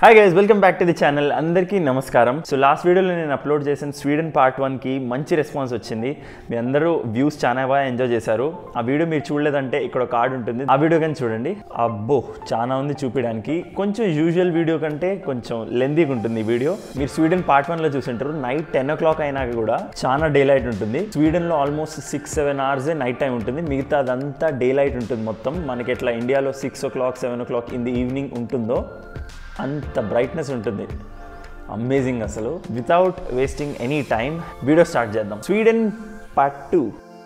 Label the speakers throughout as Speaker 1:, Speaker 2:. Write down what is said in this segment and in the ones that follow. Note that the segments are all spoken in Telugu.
Speaker 1: Hi guys welcome back to the channel అందరికీ నమస్కారం సో లాస్ట్ వీడియోలో నేను అప్లోడ్ చేసిన స్వీడన్ పార్ట్ వన్కి మంచి రెస్పాన్స్ వచ్చింది మీ అందరూ వ్యూస్ చాలా బాగా ఎంజాయ్ చేశారు ఆ వీడియో మీరు చూడలేదంటే ఇక్కడ కార్డ్ ఉంటుంది ఆ వీడియో కానీ చూడండి అబ్బో చాలా ఉంది చూపించడానికి కొంచెం యూజువల్ వీడియో కంటే కొంచెం లెందీగా ఉంటుంది ఈ వీడియో మీరు స్వీడన్ పార్ట్ వన్లో చూసింటారు నైట్ టెన్ ఓ క్లాక్ అయినాక కూడా చాలా డే లైట్ ఉంటుంది స్వీడన్లో ఆల్మోస్ట్ సిక్స్ సెవెన్ అవర్సే నైట్ టైం ఉంటుంది మిగతా అదంతా డే లైట్ ఉంటుంది మొత్తం మనకి ఎట్లా ఇండియాలో six o'clock seven o'clock in the evening ఉంటుందో అంత బ్రైట్నెస్ ఉంటుంది అమేజింగ్ అసలు without wasting any time video start చేద్దాం స్వీడన్ పార్ట్ టూ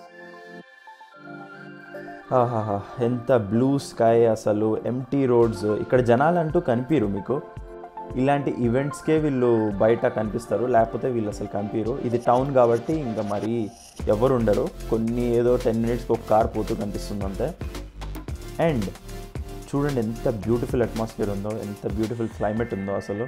Speaker 1: ఆహాహా ఎంత బ్లూ స్కై అసలు ఎంటీ రోడ్స్ ఇక్కడ జనాలు అంటూ కనిపించరు మీకు ఇలాంటి ఈవెంట్స్కే వీళ్ళు బయట కనిపిస్తారు లేకపోతే వీళ్ళు అసలు కనిపించరు ఇది టౌన్ కాబట్టి ఇంకా మరి ఎవరు ఉండరు కొన్ని ఏదో టెన్ మినిట్స్కి ఒక కార్ పోతూ కనిపిస్తుంది అంతే అండ్ చూడండి ఎంత బ్యూటిఫుల్ అట్మాస్ఫియర్ ఉందో ఎంత బ్యూటిఫుల్ క్లైమేట్ ఉందో అసలు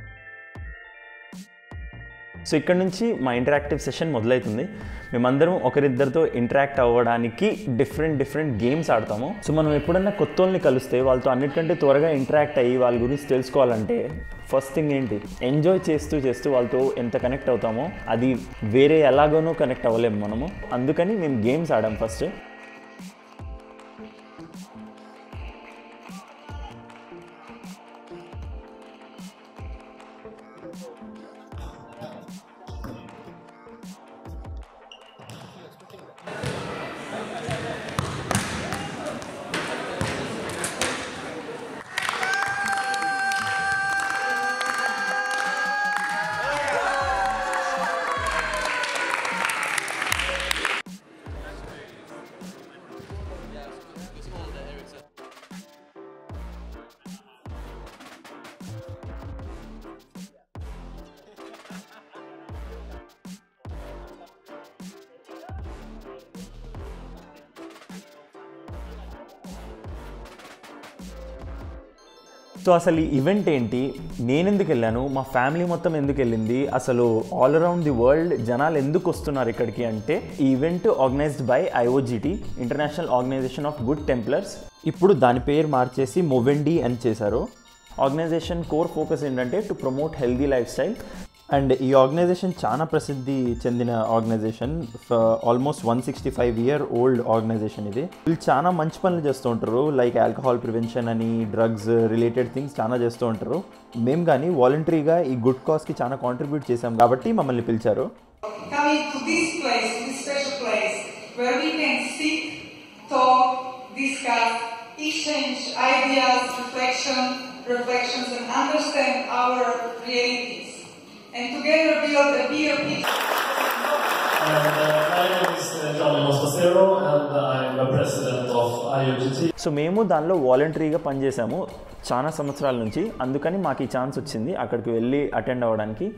Speaker 1: సో ఇక్కడ నుంచి మా ఇంటరాక్టివ్ సెషన్ మొదలవుతుంది మేమందరం ఒకరిద్దరితో ఇంటరాక్ట్ అవ్వడానికి డిఫరెంట్ డిఫరెంట్ గేమ్స్ ఆడతాము సో మనం ఎప్పుడన్నా కొత్త వాళ్ళని కలిస్తే వాళ్ళతో అన్నిటికంటే త్వరగా ఇంటరాక్ట్ అయ్యి వాళ్ళ గురించి తెలుసుకోవాలంటే ఫస్ట్ థింగ్ ఏంటి ఎంజాయ్ చేస్తూ చేస్తూ వాళ్ళతో ఎంత కనెక్ట్ అవుతామో అది వేరే ఎలాగోనూ కనెక్ట్ అవ్వలేము మనము అందుకని మేము గేమ్స్ ఆడాం ఫస్ట్ సో అసలు ఈ ఈవెంట్ ఏంటి నేను ఎందుకు వెళ్ళాను మా ఫ్యామిలీ మొత్తం ఎందుకు వెళ్ళింది అసలు ఆల్ అరౌండ్ ది వరల్డ్ జనాలు ఎందుకు వస్తున్నారు ఇక్కడికి అంటే ఈ event organised by IOGT International Organisation of Good Templars ఇప్పుడు దాని పేరు మార్చేసి మొవెండి అని చేశారు ఆర్గనైజేషన్ కోర్ ఫోకస్ ఏంటంటే to promote healthy lifestyle and ఈ ఆర్గనైజేషన్ చాలా ప్రసిద్ధి చెందిన organisation almost one sixty five year old organisation ఇది వీళ్ళు చాలా మంచి పనులు చేస్తూ ఉంటారు లైక్ ఆల్కహాల్ ప్రివెన్షన్ అని డ్రగ్స్ రిలేటెడ్ థింగ్స్ చాలా చేస్తూ ఉంటారు మేము కానీ వాలంటరీగా ఈ గుడ్ కాస్కి చాలా కాంట్రిబ్యూట్ చేసాం కాబట్టి మమ్మల్ని పిలిచారు
Speaker 2: coming to this place, this special place, where we can sit, talk, discuss, exchange ideas, reflection, reflections, and understand our realities, and together build a bigger picture.
Speaker 3: And, uh, my name is uh, Johnny Moscasero and I'm the president of IOGT.
Speaker 1: So మేము దానిలో వాలంటరీగా పనిచేసాము చాలా సంవత్సరాల నుంచి అందుకని మాకు ఈ ఛాన్స్ వచ్చింది అక్కడికి వెళ్ళి అటెండ్ అవ్వడానికి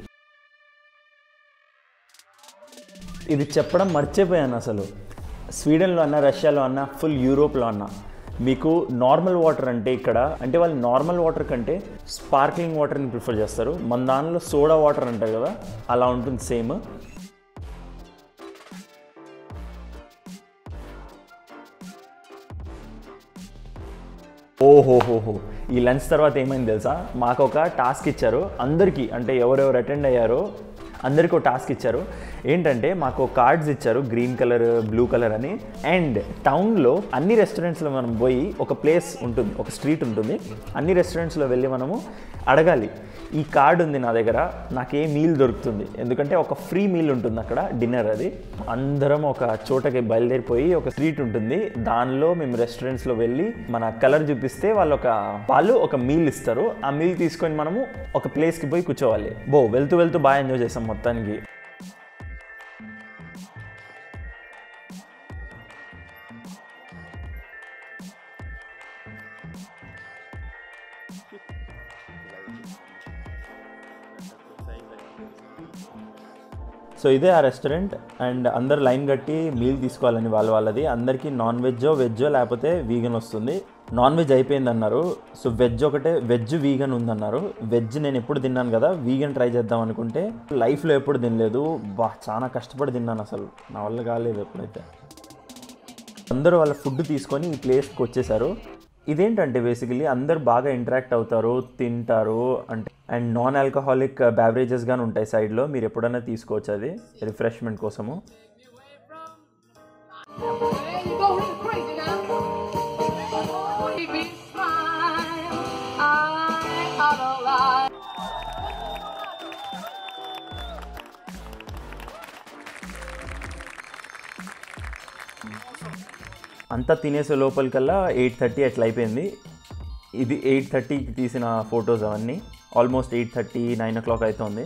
Speaker 1: ఇది చెప్పడం మర్చిపోయాను అసలు స్వీడన్లో అన్న రష్యాలో అన్న ఫుల్ యూరోప్లో అన్న మీకు నార్మల్ వాటర్ అంటే ఇక్కడ అంటే వాళ్ళు నార్మల్ వాటర్ కంటే స్పార్క్లింగ్ వాటర్ని ప్రిఫర్ చేస్తారు మన దానిలో సోడా వాటర్ అంటారు కదా అలా ఉంటుంది సేమ్ ఓహోహోహో ఈ లంచ్ తర్వాత ఏమైంది తెలుసా మాకు ఒక టాస్క్ ఇచ్చారు అందరికీ అంటే ఎవరెవరు అటెండ్ అయ్యారో అందరికీ ఒక టాస్క్ ఇచ్చారు ఏంటంటే మాకు కార్డ్స్ ఇచ్చారు గ్రీన్ కలర్ బ్లూ కలర్ అని అండ్ టౌన్లో అన్ని రెస్టారెంట్స్లో మనం పోయి ఒక ప్లేస్ ఉంటుంది ఒక స్ట్రీట్ ఉంటుంది అన్ని రెస్టారెంట్స్లో వెళ్ళి మనము అడగాలి ఈ కార్డ్ ఉంది నా దగ్గర నాకు ఏ మీల్ దొరుకుతుంది ఎందుకంటే ఒక ఫ్రీ మీల్ ఉంటుంది అక్కడ డిన్నర్ అది అందరం ఒక చోటకి బయలుదేరిపోయి ఒక స్ట్రీట్ ఉంటుంది దానిలో మేము రెస్టారెంట్స్లో వెళ్ళి మన కలర్ చూపిస్తే వాళ్ళు ఒక వాళ్ళు ఒక మీల్ ఇస్తారు ఆ మీల్ తీసుకొని మనము ఒక ప్లేస్కి పోయి కూర్చోవాలి బో వెళ్తూ వెళ్తూ బాగా ఎంజాయ్ చేసాం మొత్తానికి సో ఇదే ఆ రెస్టారెంట్ అండ్ అందరు లైన్ కట్టి మీల్ తీసుకోవాలని వాళ్ళ వాళ్ళది అందరికీ నాన్ వెజ్జో వెజ్జో లేకపోతే వీగన్ వస్తుంది నాన్ వెజ్ అయిపోయింది అన్నారు సో వెజ్ ఒకటే వెజ్ వీగన్ ఉందన్నారు వెజ్ నేను ఎప్పుడు తిన్నాను కదా వీగన్ ట్రై చేద్దాం అనుకుంటే లైఫ్లో ఎప్పుడు తినలేదు బా చాలా కష్టపడి తిన్నాను అసలు నా వల్ల కాలేదు ఎప్పుడైతే అందరూ వాళ్ళ ఫుడ్ తీసుకొని ఈ ప్లేస్కి వచ్చేసారు ఇదేంటంటే బేసికలీ అందరు బాగా ఇంటరాక్ట్ అవుతారు తింటారు అంటే అండ్ నాన్ ఆల్కహాలిక్ బ్యావరేజెస్ గాని ఉంటాయి సైడ్లో మీరు ఎప్పుడైనా తీసుకోవచ్చు అది రిఫ్రెష్మెంట్ కోసము
Speaker 4: Hey, you going crazy now? Baby, smile. I'm out of line.
Speaker 1: అంతా తినేసే లోపలికల్లా ఎయిట్ థర్టీ అట్లా అయిపోయింది ఇది ఎయిట్ థర్టీకి తీసిన ఫొటోస్ అవన్నీ almost eight thirty nine o'clock and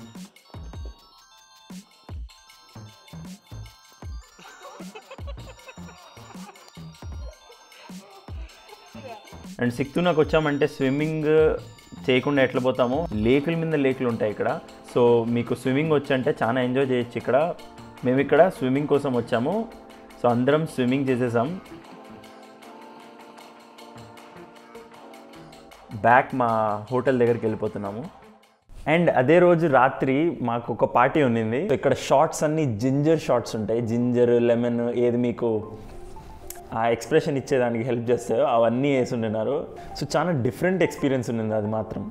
Speaker 1: అండ్ సిక్తునాకు వచ్చామంటే స్విమ్మింగ్ చేయకుండా ఎట్లా పోతాము లేకుల మీద లేకులు ఉంటాయి ఇక్కడ సో మీకు స్విమ్మింగ్ వచ్చంటే చాలా ఎంజాయ్ చేయొచ్చు ఇక్కడ మేము ఇక్కడ స్విమ్మింగ్ కోసం వచ్చాము సో అందరం స్విమ్మింగ్ చేసేసాం బ్యాక్ మా హోటల్ దగ్గరికి వెళ్ళిపోతున్నాము అండ్ అదే రోజు రాత్రి మాకు ఒక పార్టీ ఉన్నింది ఇక్కడ షార్ట్స్ అన్ని జింజర్ షార్ట్స్ ఉంటాయి జింజర్ లెమన్ ఏది మీకు ఆ ఎక్స్ప్రెషన్ ఇచ్చేదానికి హెల్ప్ చేస్తాయో అవన్నీ వేసి ఉండినారు సో చాలా డిఫరెంట్ ఎక్స్పీరియన్స్ ఉన్నింది అది మాత్రం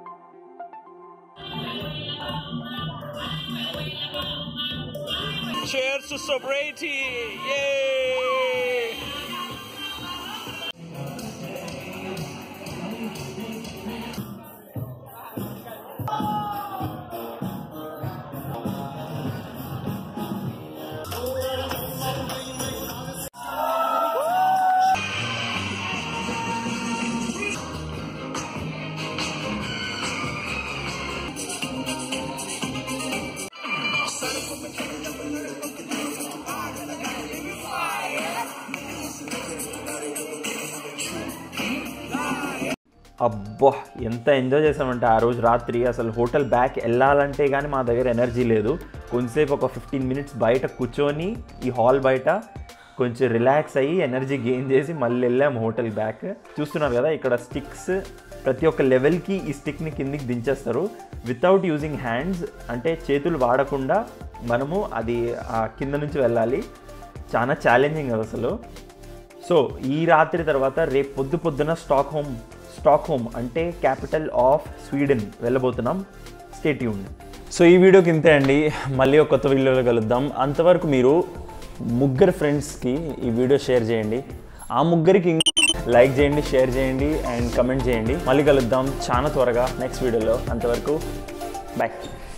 Speaker 5: Cheers to sobriety! Yay!
Speaker 1: అబ్బా ఎంత ఎంజాయ్ చేసామంటే ఆ రోజు రాత్రి అసలు హోటల్ బ్యాక్ వెళ్ళాలంటే కానీ మా దగ్గర ఎనర్జీ లేదు కొంతసేపు ఒక ఫిఫ్టీన్ మినిట్స్ బయట కూర్చొని ఈ హాల్ బయట కొంచెం రిలాక్స్ అయ్యి ఎనర్జీ గెయిన్ చేసి మళ్ళీ వెళ్ళాము హోటల్ బ్యాక్ చూస్తున్నారు కదా ఇక్కడ స్టిక్స్ ప్రతి ఒక్క లెవెల్కి ఈ స్టిక్ని కిందికి దించేస్తారు వితౌట్ యూజింగ్ హ్యాండ్స్ అంటే చేతులు వాడకుండా మనము అది ఆ కింద నుంచి వెళ్ళాలి చాలా ఛాలెంజింగ్ అది అసలు సో ఈ రాత్రి తర్వాత రేపు పొద్దు పొద్దున స్టాక్ హోమ్ స్టాక్ హోమ్ అంటే క్యాపిటల్ ఆఫ్ స్వీడన్ వెళ్ళబోతున్నాం స్టేట్ యూన్ సో ఈ వీడియోకి ఇంతే అండి మళ్ళీ ఒక కొత్త వీడియోలో కలుద్దాం అంతవరకు మీరు ముగ్గురు ఫ్రెండ్స్కి ఈ వీడియో షేర్ చేయండి ఆ ముగ్గురికి లైక్ చేయండి షేర్ చేయండి అండ్ కమెంట్ చేయండి మళ్ళీ కలుద్దాం చాలా త్వరగా నెక్స్ట్ వీడియోలో అంతవరకు బాయ్